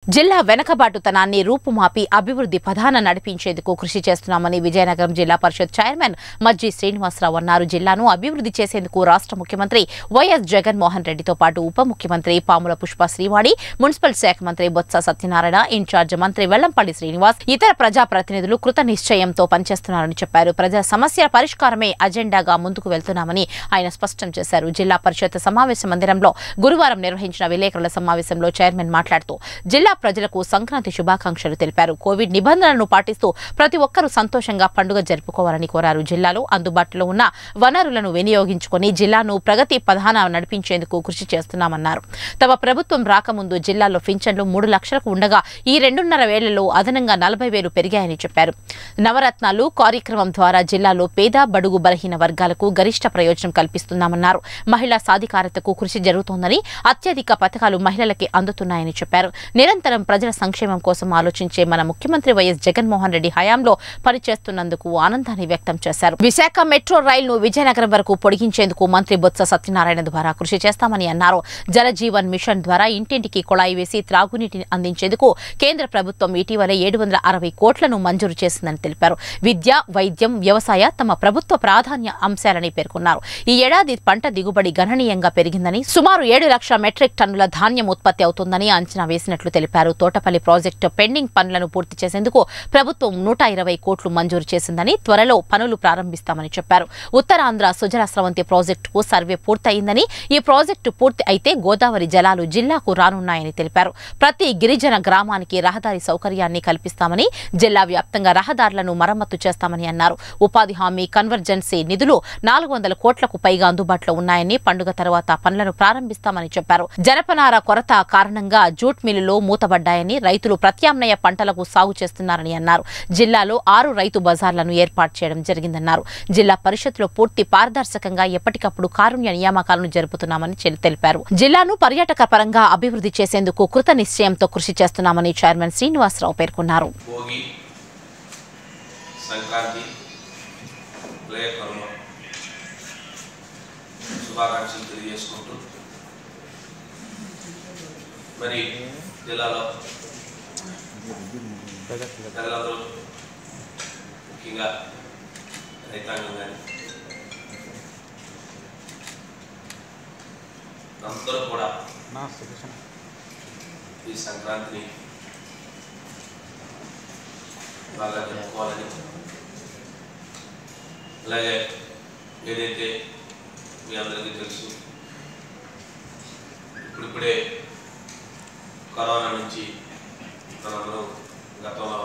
జిల్లా వెనకబాటుతనాన్ని రూపుమాపి అభివృద్ధి పథాన నడిపించేందుకు కృషి చేస్తున్నామని విజయనగరం జిల్లా పరిషత్ చైర్మన్ మజ్జి శ్రీనివాసరావు అన్నారు జిల్లాను అభివృద్ధి చేసేందుకు రాష్ట్ర ముఖ్యమంత్రి వైఎస్ జగన్మోహన్ రెడ్డితో పాటు ఉప ముఖ్యమంత్రి పాముల పుష్ప శ్రీవాణి మున్సిపల్ శాఖ మంత్రి బొత్స సత్యనారాయణ ఇన్ఛార్జ్ మంత్రి వెల్లంపల్లి శ్రీనివాస్ ఇతర ప్రజాప్రతినిధులు కృత నిశ్చయంతో పనిచేస్తున్నారని చెప్పారు ప్రజా సమస్యల పరిష్కారమే అజెండాగా ముందుకు వెళ్తున్నామని ఆయన స్పష్టం చేశారు జిల్లా పరిషత్ సమావేశ మందిరంలో గురువారం నిర్వహించిన విలేకరుల సమావేశంలో చైర్మన్ మాట్లాడుతూ జిల్లా ప్రజలకు సంక్రాంతి శుభాకాంక్షలు తెలిపారు కోవిడ్ నిబంధనలను పాటిస్తూ ప్రతి ఒక్కరూ సంతోషంగా పండుగ జరుపుకోవాలని కోరారు జిల్లాలో అందుబాటులో ఉన్న వనరులను వినియోగించుకొని జిల్లాను ప్రగతి ప్రధాన నడిపించేందుకు కృషి చేస్తున్నామన్నారు తమ ప్రభుత్వం రాకముందు జిల్లాలో పింఛన్లు మూడు లక్షలకు ఉండగా ఈ రెండున్నర వేళ్లలో అదనంగా నలభై వేలు పెరిగాయని చెప్పారు నవరత్నాలు కార్యక్రమం ద్వారా జిల్లాలో పేద బడుగు బలహీన వర్గాలకు గరిష్ట ప్రయోజనం కల్పిస్తున్నామన్నారు మహిళా సాధికారతకు కృషి జరుగుతోందని అత్యధిక పథకాలు మహిళలకి అందుతున్నాయని చెప్పారు నిరంతరం ప్రజల సంక్షేమం కోసం ఆలోచించే మన ముఖ్యమంత్రి వైఎస్ జగన్మోహన్ రెడ్డి హయాంలో పనిచేస్తున్నందుకు ఆనందాన్ని వ్యక్తం చేశారు విశాఖ మెట్రో రైలును విజయనగరం వరకు పొడిగించేందుకు మంత్రి బొత్స సత్యనారాయణ ద్వారా కృషి చేస్తామని అన్నారు జలజీవన్ మిషన్ ద్వారా ఇంటింటికి కుళాయి వేసి త్రాగునీటిని అందించేందుకు కేంద్ర ప్రభుత్వం ఇటీవల ఏడు వందల అరవై కోట్లను మంజూరు చేసిందని తెలిపారు విద్య వైద్యం వ్యవసాయ తమ ప్రభుత్వ ప్రాధాన్య అంశాలని పేర్కొన్నారు ఈ ఏడాది పంట దిగుబడి గణనీయంగా పెరిగిందని సుమారు ఏడు లక్షల మెట్రిక్ టన్నుల ధాన్యం ఉత్పత్తి అవుతుందని అంచనా వేసినట్లు తెలిపారు తోటపల్లి ప్రాజెక్టు పెండింగ్ పనులను పూర్తి చేసేందుకు ప్రభుత్వం నూట ఇరవై కోట్లు మంజూరు చేసిందని త్వరలో పనులు ప్రారంభిస్తామని చెప్పారు ఉత్తరాంధ్ర సుజల స్రవంతి ప్రాజెక్టుకు సర్వే పూర్తయిందని ఈ ప్రాజెక్టు పూర్తి అయితే గోదావరి జలాలు జిల్లాకు రానున్నాయని తెలిపారు ప్రతి గిరిజన గ్రామానికి రహదారి సౌకర్యాన్ని కల్పిస్తామని జిల్లా వ్యాప్తంగా రహదారులను మరమ్మతు చేస్తామని అన్నారు ఉపాధి హామీ కన్వర్జెన్సీ నిధులు నాలుగు వందల కోట్లకు పైగా అందుబాటులో ఉన్నాయని పండుగ తర్వాత పనులను ప్రారంభిస్తామని చెప్పారు జనపనార కొరత కారణంగా జూట్ మిల్లులు మూతబడ్డాయని రైతులు ప్రత్యామ్నాయ పంటలకు సాగు చేస్తున్నారని అన్నారు జిల్లాలో ఆరు రైతు బజార్లను ఏర్పాటు చేయడం జరిగిందన్నారు జిల్లా పరిషత్లో పూర్తి పారదర్శకంగా ఎప్పటికప్పుడు కారుణ్య నియామకాలను జరుపుతున్నామని చెల్- తెలిపారు జిల్లాను పర్యాటక పరంగా అభివృద్ధి చేసేందుకు కృత నిశ్చయంతో కృషి చేస్తున్నామని చైర్మన్ శ్రీనివాసరావు పేర్కొన్నారు భోగి సంక్రాంతి ప్లే కర్మ శుభాకాంక్షలు తెలియజేసుకుంటూ మరి జిల్లాలో ప్రజలందరూ ముఖ్యంగా రైతాంగం కానీ అందరూ కూడా ఈ సంక్రాంతిని బాగా జరుపుకోవాలని అలాగే ఏదైతే మీ అందరికీ తెలుసు ఇప్పుడిప్పుడే కరోనా నుంచి మనందరూ గతంలో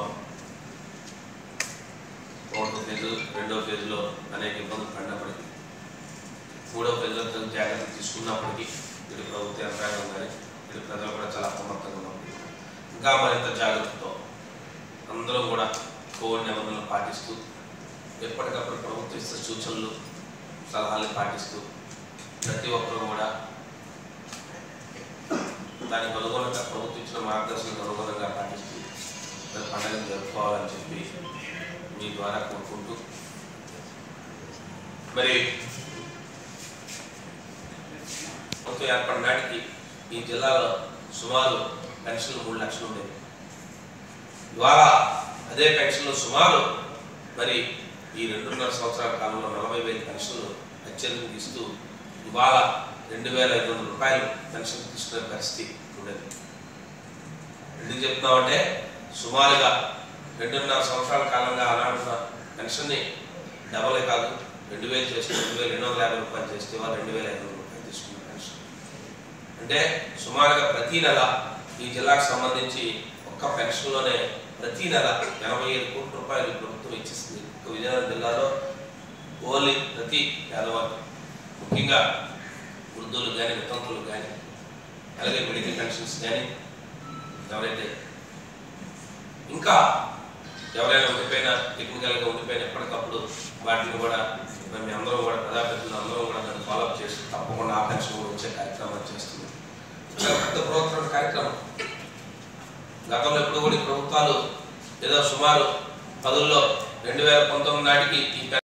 ఒకటో ఫేజు రెండో ఫేజ్లో అనేక ఇబ్బందులు పడినప్పటికీ మూడో ఫేజ్లో తగిన జాగ్రత్తలు తీసుకున్నప్పటికీ ఇటు ప్రభుత్వ యంత్రాంగం కానీ ఇటు ప్రజలు కూడా చాలా అప్రమత్తంగా ఉన్నారు ఇంకా మరింత జాగ్రత్తతో అందరూ కూడా కోవిడ్ నిబంధనలు పాటిస్తూ ఎప్పటికప్పుడు ప్రభుత్వ ఇచ్చే సూచనలు సలహాలు పాటిస్తూ ప్రతి ఒక్కరూ కూడా దానికి అనుగుణంగా ప్రభుత్వం ఇచ్చిన మార్గదర్శనకు అనుగుణంగా పాటిస్తూ మరి పండుగను జరుపుకోవాలని చెప్పి మీ ద్వారా కోరుకుంటూ మరి ప్రభుత్వం ఏర్పడిన నాటికి ఈ జిల్లాలో సుమారు పెన్షన్లు మూడు లక్షలు ఉండేవి ఇవాళ అదే పెన్షన్లు సుమారు మరి ఈ రెండున్నర సంవత్సరాల కాలంలో నలభై వేల పెన్షన్లు అత్యధికంగా ఇస్తూ ఇవాళ రెండు వేల ఐదు వందల రూపాయలు పెన్షన్ తీసుకునే పరిస్థితి ఉండేది ఎందుకు చెప్తున్నామంటే సుమారుగా రెండున్నర సంవత్సరాల కాలంగా ఆనాడున్న పెన్షన్ని డబలే కాదు రెండు వేలు చేస్తే రెండు వేల రెండు వందల యాభై రూపాయలు చేస్తే ఇవాళ రెండు వేల ఐదు వందల రూపాయలు తీసుకున్న పెన్షన్ అంటే సుమారుగా ప్రతి నెల ఈ జిల్లాకు సంబంధించి ఒక్క పెన్షన్లోనే ప్రతి నెల ఎనభై ఐదు కోట్ల రూపాయలు ప్రభుత్వం ఇచ్చేస్తుంది ఒక విజయనగరం జిల్లాలో ఓన్లీ ప్రతి పేదవారు ముఖ్యంగా వృద్ధులు కానీ వితంతులు కానీ అలాగే మెడికల్ పెన్షన్స్ కానీ ఎవరైతే ఇంకా ఎవరైనా ఉండిపోయినా టెక్నికల్గా ఉండిపోయిన ఎప్పటికప్పుడు వాటిని కూడా మరి మీ అందరూ కూడా ప్రజాప్రతినిధులు అందరూ కూడా దాన్ని ఫాలోఅప్ చేస్తూ తప్పకుండా ఆ పెన్షన్ కూడా వచ్చే కార్యక్రమాలు చేస్తుంది చాలా పెద్ద బృహత్తర కార్యక్రమం గతంలో ఎప్పుడు కూడా ఈ ప్రభుత్వాలు ఏదో సుమారు పదుల్లో రెండు వేల పంతొమ్మిది నాటికి ఈ